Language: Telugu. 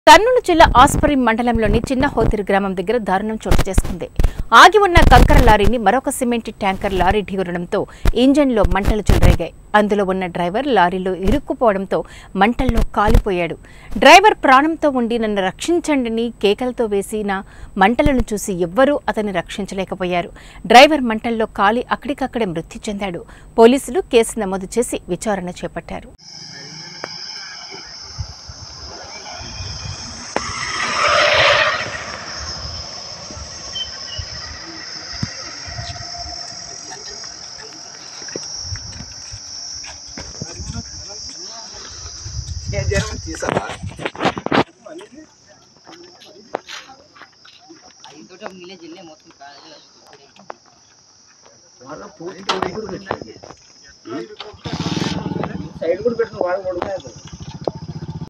కర్నూలు జిల్లా ఆస్పరి మండలంలోని చిన్న హోతిరి గ్రామం దగ్గర దారుణం చోటు చేసుకుంది ఆగి ఉన్న కంకర లారీని మరొక సిమెంట్ ట్యాంకర్ లారీ ఢీకొనడంతో ఇంజన్లో మంటలు చెలరేగాయి అందులో ఉన్న డ్రైవర్ లారీలో ఇరుక్కుపోవడంతో మంటల్లో కాలిపోయాడు డ్రైవర్ ప్రాణంతో ఉండి నన్ను రక్షించండిని కేకలతో వేసిన మంటలను చూసి ఎవ్వరూ అతన్ని రక్షించలేకపోయారు డ్రైవర్ మంటల్లో కాలి అక్కడికక్కడే మృతి చెందాడు పోలీసులు కేసు నమోదు చేసి విచారణ చేపట్టారు ఇంకోటి మిగిలిన జిల్లా మొత్తం కాదు సైడ్ కూడా పెట్టిన వాడు కొడుకునే